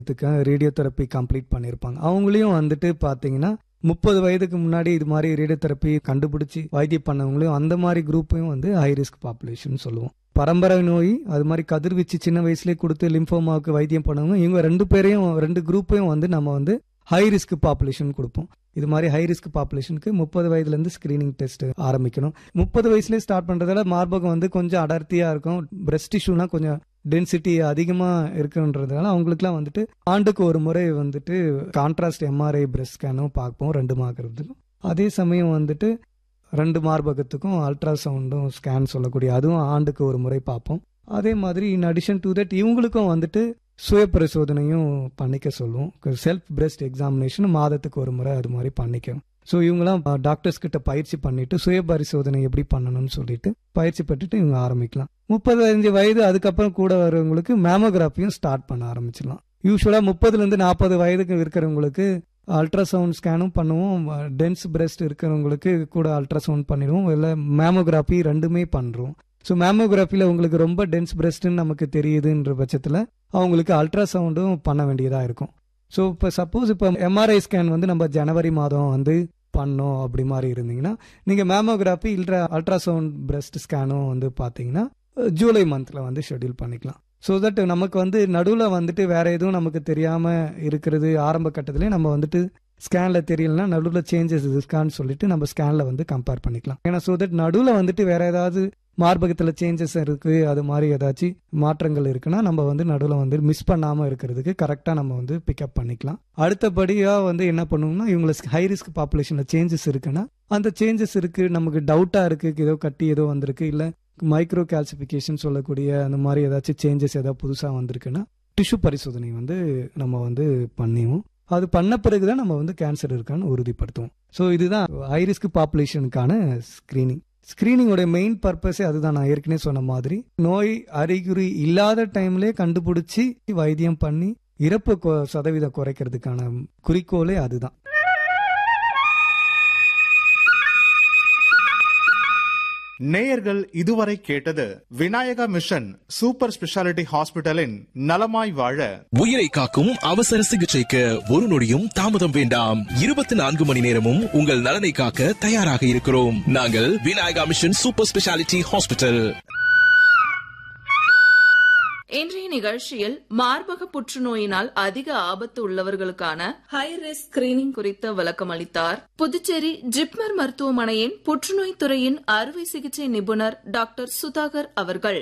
radio therapy complete பண்ணியிருப்பாங்க அவங்களையும் வந்துட்டு பார்த்தீங்கன்னா முப்பது வயதுக்கு முன்னாடி இது மாதிரி ரேடியோ தெரப்பி கண்டுபிடிச்சி வைத்தியம் பண்ணவங்களையும் அந்த மாதிரி குரூப்பையும் வந்து ஹை ரிஸ்க் பாப்புலேஷன் சொல்லுவோம் பரம்பரை நோய் அது மாதிரி கதிர்வீச்சு சின்ன வயசுலேயே கொடுத்து லிம்போமாவுக்கு வைத்தியம் பண்ணவங்க இவங்க ரெண்டு பேரையும் ரெண்டு குரூப்பையும் வந்து நம்ம வந்து ஹை ரிஸ்க் பாப்புலேஷன் கொடுப்போம் இது மாதிரி ஹை ரிஸ்க் பாப்புலேஷனுக்கு முப்பது வயதுலேருந்து ஸ்க்ரீனிங் டெஸ்ட் ஆரம்பிக்கணும் முப்பது வயசுலேயே ஸ்டார்ட் பண்ணுறதால மார்பகம் வந்து கொஞ்சம் அடர்த்தியாக இருக்கும் பிரெஸ்ட் டிஷ்யூனா கொஞ்சம் டென்சிட்டி அதிகமாக இருக்குன்றதுனால அவங்களுக்குலாம் வந்துட்டு ஆண்டுக்கு ஒரு முறை வந்துட்டு கான்ட்ராஸ்ட் எம்ஆர்ஐ பிரெஸ்ட் ஸ்கேனும் பார்ப்போம் ரெண்டு மார்க்கிறதுக்கும் அதே சமயம் வந்துட்டு ரெண்டு மார்பகத்துக்கும் அல்ட்ராசவுண்டும் ஸ்கேன் சொல்லக்கூடிய அதுவும் ஆண்டுக்கு ஒரு முறை பார்ப்போம் அதே மாதிரி இன் அடிஷன் டு தட் இவங்களுக்கும் வந்துட்டு சுய பரிசோதனையும் பண்ணிக்க சொல்லுவோம் செல்ஃப் பிரெஸ்ட் எக்ஸாமினேஷன் மாதத்துக்கு ஒரு முறை அது மாதிரி பண்ணிக்கணும் ஸோ இவங்களாம் டாக்டர்ஸ் கிட்ட பயிற்சி பண்ணிட்டு சுய பரிசோதனை எப்படி பண்ணணும்னு சொல்லிட்டு பயிற்சி பெற்றுட்டு இவங்க ஆரம்பிக்கலாம் முப்பத்தஞ்சு வயது அதுக்கப்புறம் கூட வரவங்களுக்கு மேமோகிராஃபியும் ஸ்டார்ட் பண்ண ஆரம்பிச்சிடலாம் யூஸ்வலாக முப்பதுலேருந்து நாற்பது வயதுக்கு இருக்கிறவங்களுக்கு அல்ட்ராசவுண்ட் ஸ்கேனும் பண்ணுவோம் டென்ஸ் பிரெஸ்ட் இருக்கிறவங்களுக்கு கூட அல்ட்ராசவுண்ட் பண்ணிடுவோம் இல்லை மேமோகிராஃபி ரெண்டுமே பண்ணுறோம் ஸோ மேமோகிராஃபியில் உங்களுக்கு ரொம்ப டென்ஸ் பிரெஸ்ட்னு நமக்கு தெரியுதுன்ற பட்சத்தில் அவங்களுக்கு அல்ட்ராசவுண்டும் பண்ண வேண்டியதாக இருக்கும் ஸோ இப்போ சப்போஸ் இப்போ எம்ஆர்ஐ ஸ்கேன் வந்து நம்ம ஜனவரி மாதம் வந்து பண்ணோம் அப்படி மாதிரி இருந்தீங்கன்னா நீங்கள் மேமோகிராஃபி இல்லை அல்ட்ராசவுண்ட் பிரெஸ்ட் ஸ்கேனும் வந்து பார்த்தீங்கன்னா ஜூலை மந்தில் வந்து ஷெட்யூல் பண்ணிக்கலாம் ஸோ தட் நமக்கு வந்து நடுவில் வந்துட்டு வேற எதுவும் நமக்கு தெரியாமல் இருக்கிறது ஆரம்ப கட்டத்திலே நம்ம வந்துட்டு ஸ்கேனில் தெரியலனா நடுவில் சேஞ்சஸ் இருக்கான்னு சொல்லிட்டு நம்ம ஸ்கேனில் வந்து கம்பேர் பண்ணிக்கலாம் ஏன்னா ஸோ தட் நடுவில் வந்துட்டு வேற ஏதாவது மார்பகத்தில் சேஞ்சஸ் இருக்கு அது மாதிரி ஏதாச்சும் மாற்றங்கள் இருக்குன்னா நம்ம வந்து நடுவில் வந்து மிஸ் பண்ணாமல் இருக்கிறதுக்கு கரெக்டாக நம்ம வந்து பிக்கப் பண்ணிக்கலாம் அடுத்தபடியாக வந்து என்ன பண்ணுவோம்னா இவங்களுக்கு ஹை ரிஸ்க் பாப்புலேஷனில் சேஞ்சஸ் இருக்குன்னா அந்த சேஞ்சஸ் இருக்கு நமக்கு டவுட்டாக இருக்கு ஏதோ கட்டி ஏதோ வந்திருக்கு இல்லை மைக்ரோ கால்சிஃபிகேஷன் சொல்லக்கூடிய அந்த மாதிரி ஏதாச்சும் சேஞ்சஸ் ஏதாவது புதுசாக வந்திருக்குன்னா டிஷ்யூ பரிசோதனை வந்து நம்ம வந்து பண்ணிவோம் அது பண்ண பிறகு தான் நம்ம வந்து கேன்சர் இருக்கான்னு உறுதிப்படுத்துவோம் ஸோ இதுதான் ஹை ரிஸ்க் பாப்புலேஷனுக்கான ஸ்க்ரீனிங் ஸ்க்ரீனிங்கோட மெயின் பர்பஸே அதுதான் நான் ஏற்கனவே சொன்ன மாதிரி நோய் அறிகுறி இல்லாத டைம்லேயே கண்டுபிடிச்சி வைத்தியம் பண்ணி இறப்பு சதவீதம் குறைக்கிறதுக்கான குறிக்கோளே அதுதான் நேயர்கள் இதுவரை கேட்டது விநாயகா மிஷன் சூப்பர் ஸ்பெஷாலிட்டி ஹாஸ்பிட்டலின் நலமாய் வாழ உயிரை காக்கும் அவசர சிகிச்சைக்கு ஒரு நொடியும் தாமதம் வேண்டாம் இருபத்தி நான்கு மணி நேரமும் உங்கள் நலனை காக்க தயாராக இருக்கிறோம் நாங்கள் Vinayaka mission super speciality hospital இன்றைய நிகழ்ச்சியில் மார்பக புற்றுநோயினால் அதிக ஆபத்து உள்ளவர்களுக்கான ஹை ரிஸ்க் ஸ்கிரீனிங் குறித்த விளக்கம் அளித்தார் புதுச்சேரி ஜிப்மர் மருத்துவமனையின் புற்றுநோய் துறையின் அறுவை சிகிச்சை நிபுணர் டாக்டர் சுதாகர் அவர்கள்